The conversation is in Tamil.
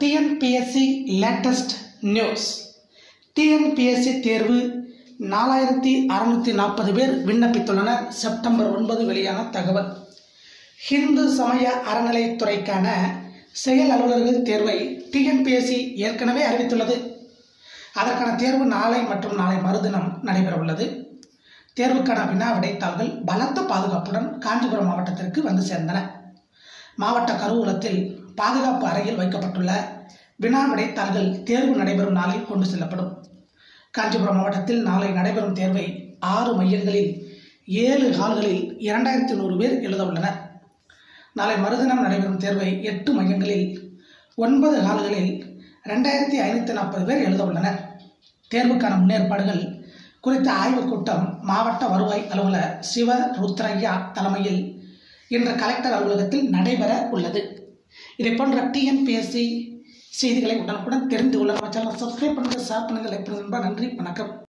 டிஎன்பிஎஸ்சி லேட்டஸ்ட் நியூஸ் டிஎன்பிஎஸ்சி தேர்வு நாலாயிரத்தி அறநூற்றி நாற்பது பேர் விண்ணப்பித்துள்ளனர் செப்டம்பர் ஒன்பது வெளியான தகவல் ஹிந்து சமய அறநிலையத்துறைக்கான செயல் அலுவலர்கள் தேர்வை டிஎன்பிஎஸ்சி ஏற்கனவே அறிவித்துள்ளது அதற்கான தேர்வு நாளை மற்றும் நாளை மறுதினம் நடைபெற உள்ளது தேர்வுக்கான வினா விடைத்தாள்கள் பலத்த பாதுகாப்புடன் காஞ்சிபுரம் மாவட்டத்திற்கு வந்து சேர்ந்தன மாவட்ட கருவூலத்தில் பாதுகாப்பு அறையில் வைக்கப்பட்டுள்ள வினா விடைத்தாள்கள் தேர்வு நடைபெறும் நாளில் கொண்டு செல்லப்படும் காஞ்சிபுரம் மாவட்டத்தில் நாளை நடைபெறும் தேர்வை ஆறு மையங்களில் ஏழு ஹால்களில் இரண்டாயிரத்தி நூறு பேர் எழுத உள்ளனர் நாளை மறுதினம் நடைபெறும் தேர்வை எட்டு மையங்களில் ஒன்பது ஹால்களில் ரெண்டாயிரத்தி ஐநூற்றி நாற்பது பேர் எழுத உள்ளனர் தேர்வுக்கான முன்னேற்பாடுகள் குறித்த ஆய்வுக் கூட்டம் மாவட்ட வருவாய் அலுவலர் சிவ ருத்ரையா தலைமையில் இன்று கலெக்டர் அலுவலகத்தில் நடைபெற உள்ளது இதை போன்ற டிஎன்பிஎஸ்சி செய்திகளை உடனுக்குடன் தெரிந்து கொள்ள நம்ம சேனலை சப்ஸ்கிரைப் பண்ணுங்கள் ஷேர் பண்ணுங்கள் லைக் பண்ணுங்கள் நன்றி வணக்கம்